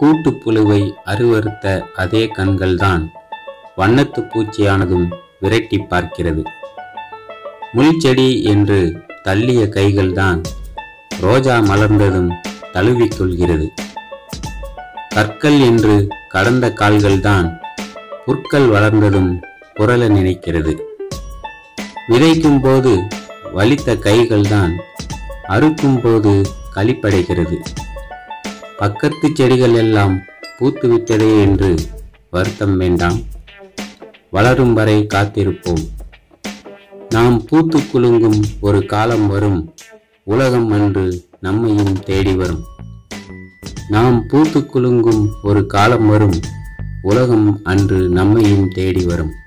கூட்டுப்புழுவை அருவறுத்த அதே கண்கள்தான் வண்ணத்து பூச்சியானதும் விரட்டி பார்க்கிறது முள்செடி என்று தள்ளிய கைகள்தான் ரோஜா மலர்ந்ததும் தழுவிக் கொள்கிறது கற்கள் என்று கடந்த கால்கள்தான் புற்கள் வளர்ந்ததும் புரள நினைக்கிறது விதைக்கும் போது வலித்த கைகள்தான் அறுக்கும் போது களிப்படைகிறது பக்கத்து செடிகள் எல்லாம் பூத்துவிட்டதே என்று வருத்தம் வேண்டாம் வளரும் வரை காத்திருப்போம் நாம் பூத்து குலுங்கும் ஒரு காலம் வரும் உலகம் அன்று நம்மையும் தேடி வரும் நாம் பூத்து குலுங்கும் ஒரு காலம் வரும் உலகம் அன்று நம்மையும் தேடி வரும்